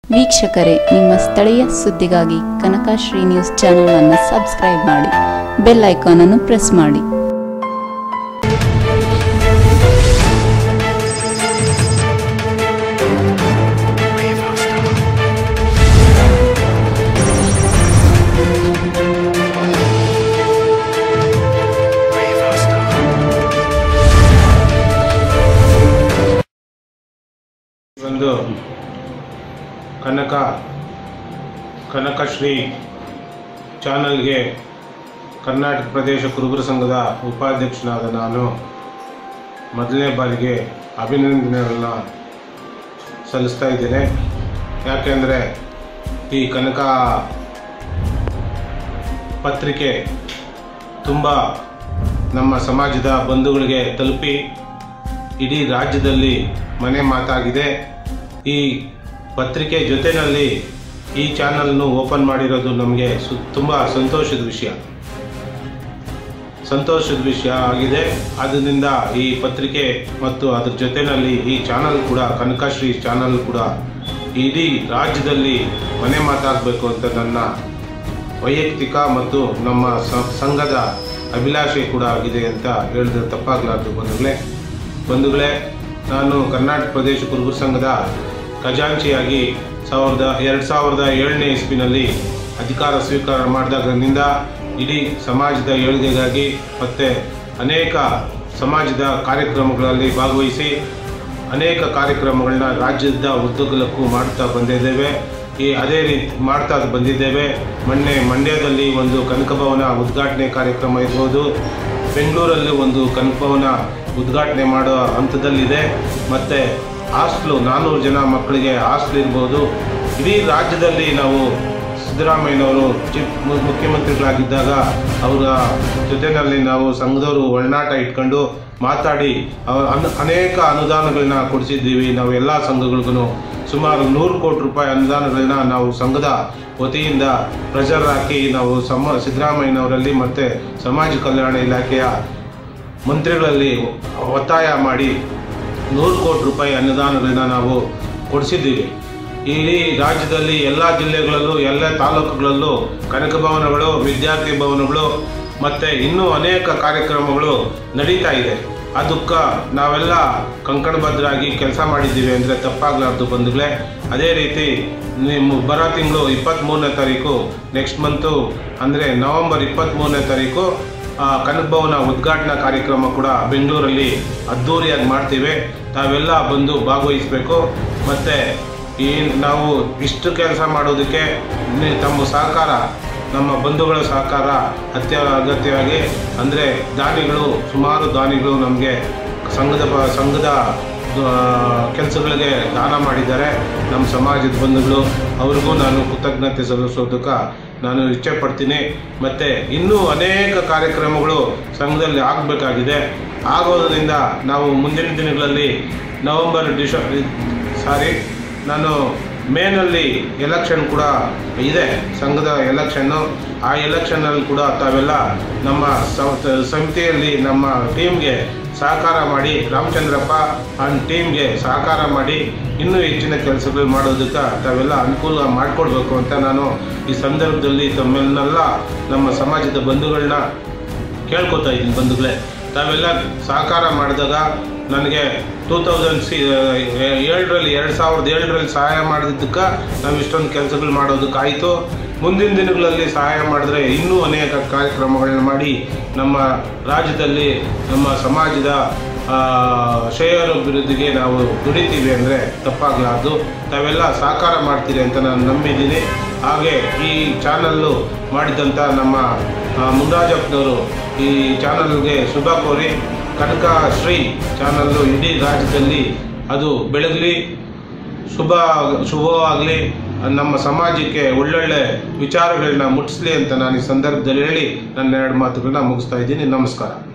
ವೀಕ್ಷಕರೇ ನಿಮ್ಮ ಸ್ಥಳೀಯ ಸುದ್ದಿಗಾಗಿ ಕನಕಶ್ರೀ ನ್ಯೂಸ್ ಚಾನೆಲ್ ಅನ್ನು ಸಬ್ಸ್ಕ್ರೈಬ್ ಮಾಡಿ ಬೆಲ್ ಐಕಾನ್ ಅನ್ನು ಪ್ರೆಸ್ ಮಾಡಿ ಒಂದು ಕನಕ ಕನಕಶ್ರೀ ಚಾನಲ್ಗೆ ಕರ್ನಾಟಕ ಪ್ರದೇಶ ಕುರುಬರ ಸಂಘದ ಉಪಾಧ್ಯಕ್ಷನಾದ ನಾನು ಮೊದಲನೇ ಬಾರಿಗೆ ಅಭಿನಂದನೆಗಳನ್ನ ಸಲ್ಲಿಸ್ತಾ ಇದ್ದೇನೆ ಯಾಕೆಂದರೆ ಈ ಕನಕ ಪತ್ರಿಕೆ ತುಂಬ ನಮ್ಮ ಸಮಾಜದ ಬಂಧುಗಳಿಗೆ ತಲುಪಿ ಇಡೀ ರಾಜ್ಯದಲ್ಲಿ ಮನೆ ಮಾತಾಗಿದೆ ಈ ಪತ್ರಿಕೆ ಜೊತೆಯಲ್ಲಿ ಈ ಚಾನಲ್ನು ಓಪನ್ ಮಾಡಿರೋದು ನಮಗೆ ಸು ತುಂಬ ಸಂತೋಷದ ವಿಷಯ ಸಂತೋಷದ ವಿಷಯ ಆಗಿದೆ ಆದ್ದರಿಂದ ಈ ಪತ್ರಿಕೆ ಮತ್ತು ಅದ್ರ ಜೊತೆಯಲ್ಲಿ ಈ ಚಾನಲ್ ಕೂಡ ಕನಕಶ್ರೀ ಚಾನಲ್ ಕೂಡ ಇಡೀ ರಾಜ್ಯದಲ್ಲಿ ಮನೆ ಮಾತಾಗಬೇಕು ಅಂತ ನನ್ನ ವೈಯಕ್ತಿಕ ಮತ್ತು ನಮ್ಮ ಸ- ಸಂಘದ ಅಭಿಲಾಷೆ ಕೂಡ ಆಗಿದೆ ಅಂತ ಹೇಳಿದ್ರೆ ತಪ್ಪಾಗಲಾರ್ದು ಬಂಧುಗಳೇ ಬಂಧುಗಳೇ ನಾನು ಕರ್ನಾಟಕ ಪ್ರದೇಶ ಕುರುಬರ ಸಂಘದ ಖಜಾಂಚಿಯಾಗಿ ಸಾವಿರದ ಎರಡು ಸಾವಿರದ ಏಳನೇ ಇಸ್ವಿನಲ್ಲಿ ಅಧಿಕಾರ ಸ್ವೀಕಾರ ಮಾಡಿದಾಗಿನಿಂದ ಇಡೀ ಸಮಾಜದ ಏಳಿಗೆಗಾಗಿ ಮತ್ತು ಅನೇಕ ಸಮಾಜದ ಕಾರ್ಯಕ್ರಮಗಳಲ್ಲಿ ಭಾಗವಹಿಸಿ ಅನೇಕ ಕಾರ್ಯಕ್ರಮಗಳನ್ನ ರಾಜ್ಯದ ಉದ್ದಗಲಕ್ಕೂ ಮಾಡ್ತಾ ಬಂದಿದ್ದೇವೆ ಈ ಅದೇ ರೀತಿ ಮಾಡ್ತಾ ಬಂದಿದ್ದೇವೆ ಮೊನ್ನೆ ಮಂಡ್ಯದಲ್ಲಿ ಒಂದು ಕನಕಭವನ ಉದ್ಘಾಟನೆ ಕಾರ್ಯಕ್ರಮ ಇರ್ಬೋದು ಬೆಂಗಳೂರಲ್ಲಿ ಒಂದು ಕನಕಭವನ ಉದ್ಘಾಟನೆ ಮಾಡೋ ಹಂತದಲ್ಲಿದೆ ಮತ್ತು ಹಾಸ್ಟ್ಲು ನಾನ್ನೂರು ಜನ ಮಕ್ಕಳಿಗೆ ಹಾಸ್ಟ್ಲ್ ಇರ್ಬೋದು ಇಡೀ ರಾಜ್ಯದಲ್ಲಿ ನಾವು ಸಿದ್ದರಾಮಯ್ಯನವರು ಚೀಫ್ ಮು- ಮುಖ್ಯಮಂತ್ರಿಗಳಾಗಿದ್ದಾಗ ಅವರ ಜೊತೆಯಲ್ಲಿ ನಾವು ಸಂಘದವರು ಒಳನಾಟ ಇಟ್ಕೊಂಡು ಮಾತಾಡಿ ಅವ- ಅನ್- ಅನೇಕ ಅನುದಾನಗಳನ್ನ ಕೊಡಿಸಿದ್ದೀವಿ ನಾವು ಎಲ್ಲ ಸಂಘಗಳಿಗೂ ಸುಮಾರು ನೂರು ಕೋಟಿ ರೂಪಾಯಿ ಅನುದಾನಗಳನ್ನ ನಾವು ಸಂಘದ ವತಿಯಿಂದ ಪ್ರೆಷರ್ ಹಾಕಿ ನಾವು ಸಮ ಸಿದ್ದರಾಮಯ್ಯನವರಲ್ಲಿ ಮತ್ತು ಸಮಾಜ ಕಲ್ಯಾಣ ಇಲಾಖೆಯ ಮಂತ್ರಿಗಳಲ್ಲಿ ಒತ್ತಾಯ ಮಾಡಿ ನೂರು ಕೋಟಿ ರೂಪಾಯಿ ಅನುದಾನಗಳನ್ನ ನಾವು ಕೊಡಿಸಿದ್ದೀವಿ ಇಡೀ ರಾಜ್ಯದಲ್ಲಿ ಎಲ್ಲ ಜಿಲ್ಲೆಗಳಲ್ಲೂ ಎಲ್ಲ ತಾಲೂಕುಗಳಲ್ಲೂ ಕನಕ ಭವನಗಳು ವಿದ್ಯಾರ್ಥಿ ಭವನಗಳು ಮತ್ತು ಇನ್ನೂ ಅನೇಕ ಕಾರ್ಯಕ್ರಮಗಳು ನಡೀತಾ ಇದೆ ಅದಕ್ಕೆ ನಾವೆಲ್ಲ ಕಂಕಣಬದ್ಧರಾಗಿ ಕೆಲಸ ಮಾಡಿದ್ದೀವಿ ಅಂದರೆ ತಪ್ಪಾಗಲಾರ್ದು ಬಂಧುಗಳೇ ಅದೇ ರೀತಿ ನಿಮ್ಮ ಬರೋ ತಿಂಗಳು ಇಪ್ಪತ್ತ್ಮೂರನೇ ತಾರೀಕು ನೆಕ್ಸ್ಟ್ ಮಂತು ಅಂದರೆ ನವೆಂಬರ್ ಇಪ್ಪತ್ತ್ಮೂರನೇ ತಾರೀಕು ಆ, ಕನಕ ಭವನ ಉದ್ಘಾಟನಾ ಕಾರ್ಯಕ್ರಮ ಕೂಡ ಬೆಂಗಳೂರಲ್ಲಿ ಅದ್ಧೂರಿಯಾಗಿ ಮಾಡ್ತೀವಿ ತಾವೆಲ್ಲ ಬಂದು ಭಾಗವಹಿಸಬೇಕು ಮತ್ತು ಈ ನಾವು ಇಷ್ಟು ಕೆಲಸ ಮಾಡೋದಕ್ಕೆ ನಿ- ತಮ್ಮ ಸಹಕಾರ ನಮ್ಮ ಬಂಧುಗಳ ಸಹಕಾರ ಅತ್ಯ ಅಗತ್ಯವಾಗಿ ಅಂದರೆ ದಾನಿಗಳು ಸುಮಾರು ದಾನಿಗಳು ನಮಗೆ ಸಂಘದ ಪ- ಸಂಘದ ಕೆಲಸಗಳಿಗೆ ದಾನ ಮಾಡಿದ್ದಾರೆ ನಮ್ಮ ಸಮಾಜದ ಬಂಧುಗಳು ಅವ್ರಿಗೂ ನಾನು ಕೃತಜ್ಞತೆ ಸಲ್ಲಿಸೋದಕ್ಕೆ ನಾನು ಇಚ್ಛೆ ಪಡ್ತೀನಿ ಮತ್ತು ಇನ್ನೂ ಅನೇಕ ಕಾರ್ಯಕ್ರಮಗಳು ಸಂಘದಲ್ಲಿ ಆಗಬೇಕಾಗಿದೆ ಆಗೋದ್ರಿಂದ ನಾವು ಮುಂದಿನ ದಿನಗಳಲ್ಲಿ ನವೆಂಬರ್ ಡಿಶ ಸಾರಿ ನಾನು ಮೇನಲ್ಲಿ ಎಲೆಕ್ಷನ್ ಕೂಡ ಇದೆ ಸಂಘದ ಎಲೆಕ್ಷನ್ನು ಆ ಎಲೆಕ್ಷನ್ನಲ್ಲಿ ಕೂಡ ತಾವೆಲ್ಲ ನಮ್ಮ ಸ- ಸಮಿತಿಯಲ್ಲಿ ನಮ್ಮ ಟೀಮ್ಗೆ ಸಹಕಾರ ಮಾಡಿ ರಾಮಚಂದ್ರಪ್ಪ ಆನ್ ಟೀಮ್ಗೆ ಸಹಕಾರ ಮಾಡಿ ಇನ್ನೂ ಹೆಚ್ಚಿನ ಕೆಲಸಗಳು ಮಾಡೋದಕ್ಕೆ ತಾವೆಲ್ಲ ಅನುಕೂಲ ಮಾಡಿಕೊಡ್ಬೇಕು ಅಂತ ನಾನು ಈ ಸಂದರ್ಭದಲ್ಲಿ ತಮ್ಮೆಲ್ಲ ನಮ್ಮ ಸಮಾಜದ ಬಂಧುಗಳನ್ನ ಕೇಳ್ಕೊತಾ ಇದ್ದೀನಿ ಬಂಧುಗಳೇ ತಾವೆಲ್ಲ ಸಹಕಾರ ಮಾಡಿದಾಗ ನನಗೆ ಟೂ ತೌಸಂಡ್ ಸಿ ಏಳರಲ್ಲಿ ಎರಡು ಸಾವಿರದ ಏಳರಲ್ಲಿ ಸಹಾಯ ಮಾಡಿದ್ದಕ್ಕೆ ನಾವು ಇಷ್ಟೊಂದು ಕೆಲಸಗಳು ಮಾಡೋದಕ್ಕಾಯಿತು ಮುಂದಿನ ದಿನಗಳಲ್ಲಿ ಸಹಾಯ ಮಾಡಿದ್ರೆ ಇನ್ನೂ ಅನೇಕ ಕಾರ್ಯಕ್ರಮಗಳನ್ನ ಮಾಡಿ ನಮ್ಮ ರಾಜ್ಯದಲ್ಲಿ ನಮ್ಮ ಸಮಾಜದ ಆ, ಶ್ರೇಯೋಭಿವೃದ್ಧಿಗೆ ನಾವು ದುಡಿತೀವಿ ಅಂದರೆ ತಪ್ಪಾಗಲಾರ್ದು ತಾವೆಲ್ಲ ಸಹಕಾರ ಮಾಡ್ತೀರಿ ಅಂತ ನಾನು ನಂಬಿದ್ದೀನಿ ಹಾಗೆ ಈ ಚಾನಲ್ಲು ಮಾಡಿದಂಥ ನಮ್ಮ ಆ, ಮುನ್ರಾಜಪ್ಪನವರು ಈ ಚಾನಲ್ಗೆ ಶುಭ ಕೋರಿ ಕನಕ ಶ್ರೀ ಚಾನಲ್ಲು ಇಡೀ ರಾಜ್ಯದಲ್ಲಿ ಅದು ಬೆಳಗಲಿ ಶುಭ ಶುಭವಾಗಲಿ ನಮ್ಮ ಸಮಾಜಕ್ಕೆ ಒಳ್ಳೊಳ್ಳೆ ವಿಚಾರಗಳನ್ನ ಮುಟ್ಟಿಸ್ಲಿ ಅಂತ ನಾನು ಈ ಸಂದರ್ಭದಲ್ಲಿ ಹೇಳಿ ನನ್ನ ಎರಡು ಮಾತುಗಳನ್ನ ಮುಗಿಸ್ತಾ ಇದ್ದೀನಿ ನಮಸ್ಕಾರ